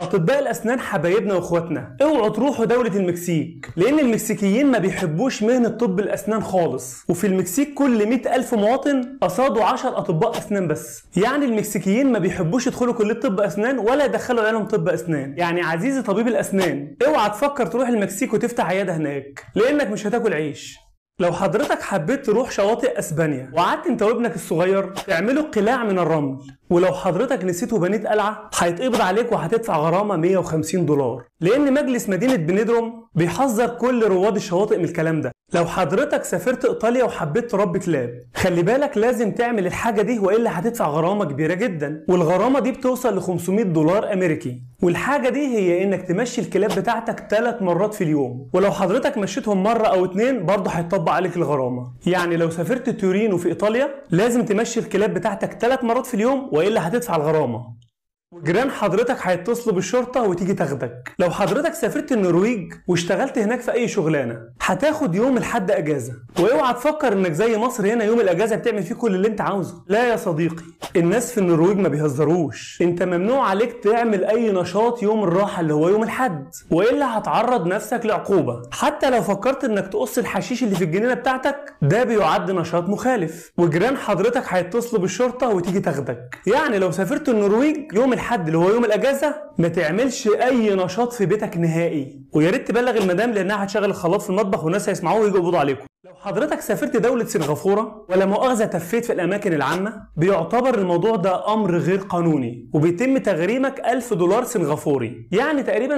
اطباء الاسنان حبايبنا واخواتنا اوعوا تروحوا دوله المكسيك لان المكسيكيين ما بيحبوش مهنه طب الاسنان خالص وفي المكسيك كل 100 الف مواطن قصاده 10 اطباء اسنان بس يعني المكسيكيين ما بيحبوش يدخلوا كليه طب اسنان ولا يدخلوا عيالهم طب اسنان يعني عزيزي طبيب الاسنان اوعى تفكر تروح المكسيك وتفتح عياده هناك لانك مش هتاكل عيش لو حضرتك حبيت تروح شواطئ اسبانيا وقعدت انت وابنك الصغير تعملوا قلاع من الرمل ولو حضرتك نسيت وبنيت قلعه هيتقبض عليك وهتدفع غرامه 150 دولار لان مجلس مدينه بنيدروم بيحذر كل رواد الشواطئ من الكلام ده لو حضرتك سافرت ايطاليا وحبيت تربي كلاب خلي بالك لازم تعمل الحاجه دي والا هتدفع غرامه كبيره جدا والغرامه دي بتوصل ل 500 دولار امريكي والحاجه دي هي انك تمشي الكلاب بتاعتك ثلاث مرات في اليوم ولو حضرتك مشيتهم مره او اتنين برضه هيطبق عليك الغرامه يعني لو سافرت تورينو في ايطاليا لازم تمشي الكلاب بتاعتك ثلاث مرات في اليوم والا هتدفع الغرامه وجيران حضرتك هيتصلوا بالشرطه وتيجي تاخدك لو حضرتك سافرت النرويج واشتغلت هناك في اي شغلانه هتاخد يوم الحد اجازه واوعى تفكر انك زي مصر هنا يوم الاجازه بتعمل فيه كل اللي انت عاوزه لا يا صديقي الناس في النرويج ما بيهزروش انت ممنوع عليك تعمل اي نشاط يوم الراحه اللي هو يوم الحد والا هتعرض نفسك لعقوبه حتى لو فكرت انك تقص الحشيش اللي في الجنينه بتاعتك ده بيعد نشاط مخالف وجيران حضرتك هيتصلوا بالشرطه وتيجي تاخدك يعني لو سافرت النرويج يوم الحد اللي هو يوم الاجازه ما تعملش اي نشاط في بيتك نهائي ويا ريت تبلغ المدام لانها هتشغل الخلاط في المطبخ والناس هيسمعوه ويجوا يقبضوا عليكم لو حضرتك سافرت دولة سنغافورة ولا مؤاخذة تفيت في الأماكن العامة بيعتبر الموضوع ده أمر غير قانوني وبيتم تغريمك 1000 دولار سنغافوري يعني تقريبا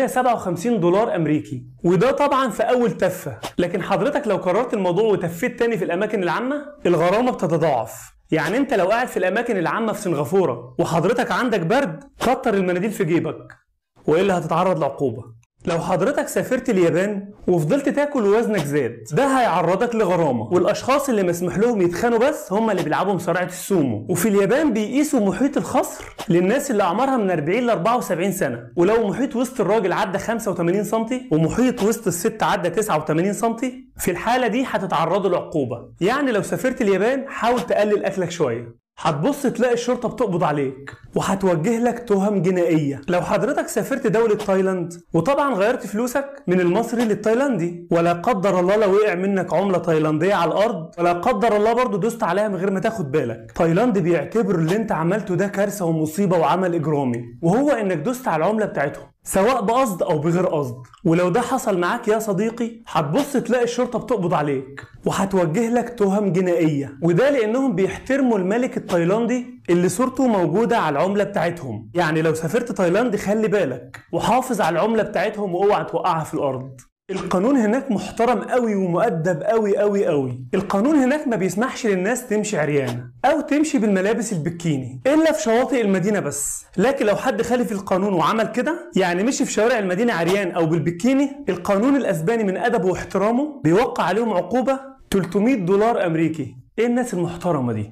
757 دولار أمريكي وده طبعا في أول تفة لكن حضرتك لو قررت الموضوع وتفيت تاني في الأماكن العامة الغرامة بتتضاعف يعني انت لو قاعد في الاماكن العامه في سنغافوره وحضرتك عندك برد كتر المناديل في جيبك والا هتتعرض لعقوبه لو حضرتك سافرت اليابان وفضلت تاكل ووزنك زاد ده هيعرضك لغرامه والاشخاص اللي مسموح لهم يتخانوا بس هم اللي بيلعبوا مصارعه السومو وفي اليابان بيقيسوا محيط الخصر للناس اللي اعمارها من 40 ل 74 سنه ولو محيط وسط الراجل عدى 85 سم ومحيط وسط الست عدى 89 سم في الحاله دي هتتعرضوا لعقوبه يعني لو سافرت اليابان حاول تقلل اكلك شويه هتبص تلاقي الشرطه بتقبض عليك وهتوجه لك تهم جنائيه لو حضرتك سافرت دوله تايلاند وطبعا غيرت فلوسك من المصري للتايلاندي ولا قدر الله لو وقع منك عمله تايلانديه على الارض ولا قدر الله برضه دوست عليها من غير ما تاخد بالك تايلاند بيعتبر اللي انت عملته ده كارثه ومصيبه وعمل اجرامي وهو انك دوست على العمله بتاعتهم سواء بقصد او بغير قصد ولو ده حصل معاك يا صديقي هتبص تلاقي الشرطه بتقبض عليك وهتوجه لك تهم جنائيه وده لانهم بيحترموا الملك التايلاندي اللي صورته موجوده على العمله بتاعتهم يعني لو سافرت تايلاند خلي بالك وحافظ على العمله بتاعتهم واوعى توقعها في الارض القانون هناك محترم قوي ومؤدب قوي قوي قوي القانون هناك ما بيسمحش للناس تمشي عريانه او تمشي بالملابس البكيني الا في شواطئ المدينه بس لكن لو حد خالف القانون وعمل كده يعني مشي في شوارع المدينه عريان او بالبكيني القانون الاسباني من ادبه واحترامه بيوقع عليهم عقوبه 300 دولار امريكي ايه الناس المحترمه دي